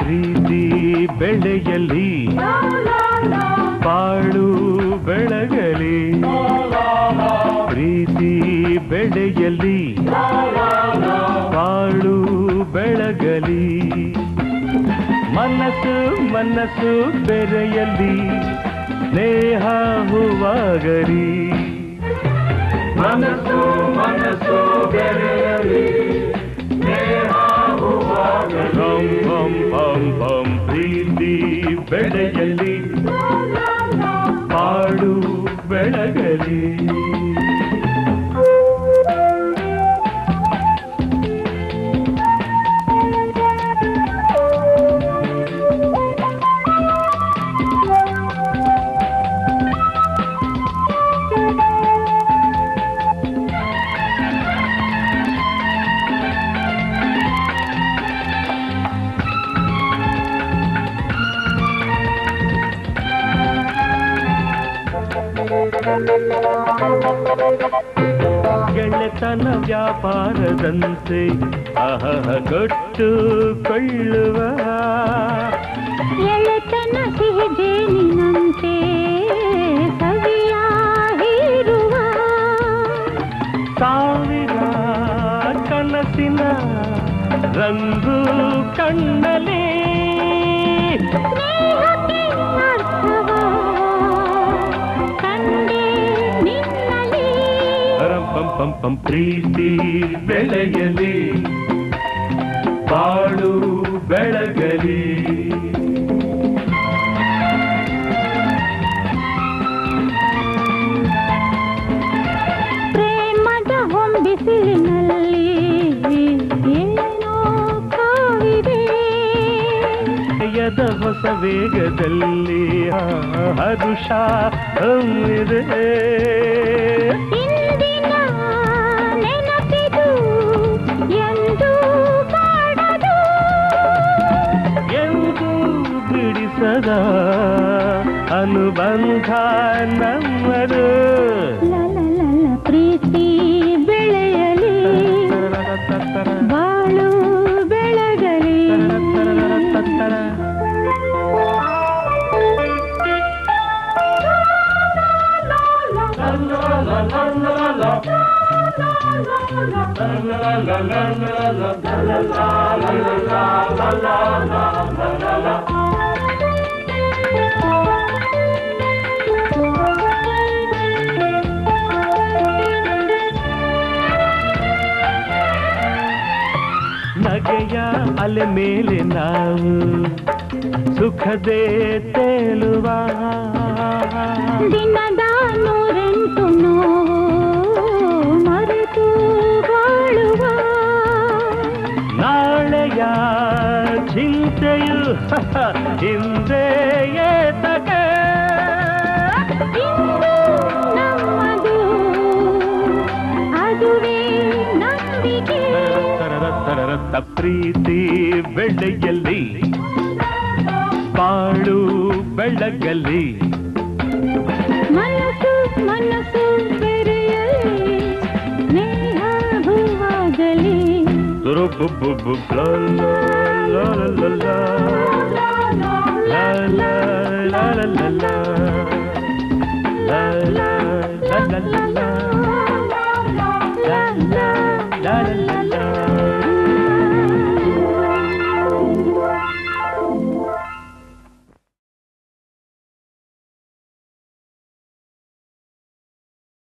ಪ್ರೀತಿ ಬೆಳೆಯಲಿ ಬಾಳು ಬೆಳಗಲಿ ಪ್ರೀತಿ ಬೆಳೆಯಲಿ ಬಾಳು ಬೆಳಗಲಿ ಮನಸ್ಸು ಮನಸ್ಸು ಬೆರೆಯಲಿ ಸ್ನೇಹ ಹೂವಾಗಲಿ ಮನಸ್ಸು ಮನಸ್ಸು ಬೆರೆಯಲಿ ಸ್ನೇಹ ಹೂವಾಗಲಿ. ಬಂ ಬಂ ಬಂ ಬಂ ಪ್ರೀತಿ ಬೆಳೆಯಲಿ ಬಾಳು ಬೆಳಗಲಿ ಗೆಳೆತನ ವ್ಯಾಪಾರದಂತೆ ಅಹಹ ಕೊಟ್ಟು ಕೊಳ್ಳುವ ಎಳೆತನ ಸಿಹಿ ಜೇನಿನಂತೆ ಸವಿಯ ಹೀರುವ ಸಾವಿರ ಕನಸಿನ ರಂಗು ಕಣ್ಣಲಿ ಸ್ನೇಹಕ್ಕೆ ಅರ್ಥವ ಕಂಡೆ ನಿನ್ನಲಿ ಪರಂ ಪಂ ಪಂ ಪಂ ಪ್ರೀತಿ ಬೆಳೆಯಲಿ ಬಾಳು ಬೆಳಗಲಿ ಪ್ರೇಮದ ಹೊಂಬಿಸಿಲಿನಲ್ಲಿ ಏನೋ ಕಾವಿದೆ ಯದ ಹೊಸ ವೇಗದಲ್ಲಿ ಆ ಹರುಷ ಹಮ್ಮಿದೆ ಇಂದಿನ ನೆನಪಿದು ಎಂದು ಕಾಡದು ಎಂದು ಬಿಡಿಸದ ಅನುಬಂಧ ನಮ್ಮದು ಲಲಲಲ ಪ್ರೀತಿ ಬೆಳೆಯಲಿ ಬಾಳು ಬೆಳಗಲಿ ನಗೆಯ ಅಲೆ ಮೇಲೆ ನಾವು ಸುಖದೇ ತೇಲುವ ದಿನದ ನೂರೆಂಟು ನೋವು ಮರೆತು ಬಾಳುವ ನಾಳೆಯ ಚಿಂತೆಯು ಹಿಂದೆ ಏತಕೆ ಇಂದು ನಮ್ಮದು ಅದುವೇ ನಂಬಿಕೆ ತರರತ್ತ ಪ್ರೀತಿ ಬೆಳೆಯಲಿ ಬಾಳು ಬೆಳಗಲಿ ಮನಸ್ಸು ಮನಸ್ಸು ಬೆರೆಯಲಿ ಸ್ನೇಹ ಹೂವಾಗಲಿ ರುಬುಬುಬು ಲಾ ಲಾ ಲಾ ಲಾ ಲಾ ಲಾ ಲಾ ಲಾ ಲಾ ಲಾ ಲಾ